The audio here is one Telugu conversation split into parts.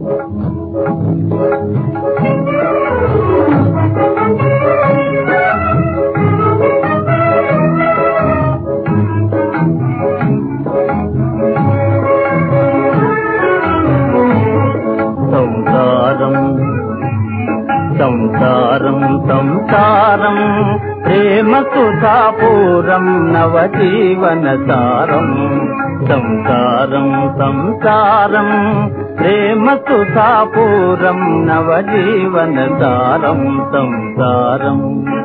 సంసారం సంసారం సంసారం ప్రేమ సుధాపూరం నవజీవన సారం సంసారం సంసారం ప్రేమ సుధాపూరం నవజీవన సారం సంసారం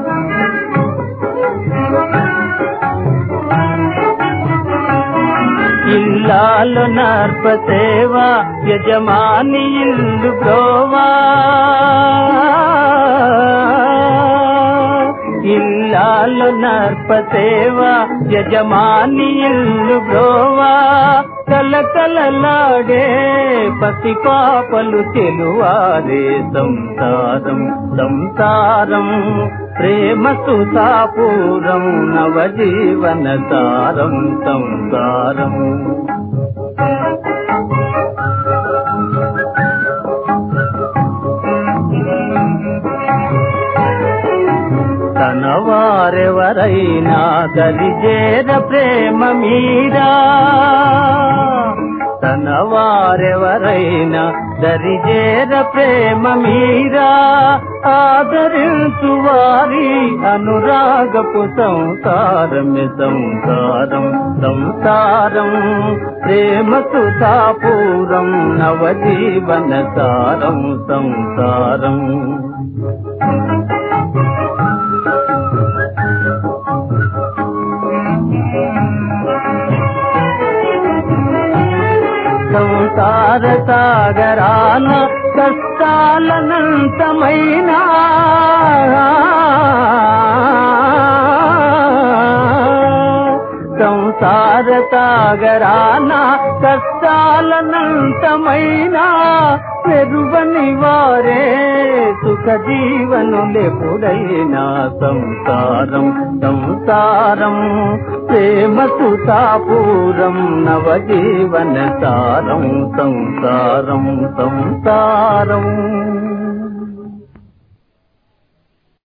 ఇల్లాలు నర్ప సేవ యజమాని ఇల్లు బ్రోవా ఇల్లాలు నర్ప సేవ యజమాని ఇల్లు బ్రోవా కలకలలాడే పసి పాపలు తెలువారే సంసారం సంసారం ప్రేమ సుధాపూరం నవజీవన సారం సంసారం తన వారెవరైనా దరిజేర ప్రేమ మీరా తన వారెవరైనా దరిజేర ప్రేమ మీరా ఆదరించు వారి అనురాగపు సంసారమే సంసారం సంసారం ప్రేమ సుధాపూరం నవజీవన సారం సంసారం సంసార సాగరాన కష్టాలనంతమైనా సంసార సాగరాన కష్టాలనంతమైనా పెరువని వారే సుఖ జీవనులెప్పుడైనా సంసారం సంసారం ప్రేమ సుతాపూరం నవజీవన సారం సంసారం సంసారం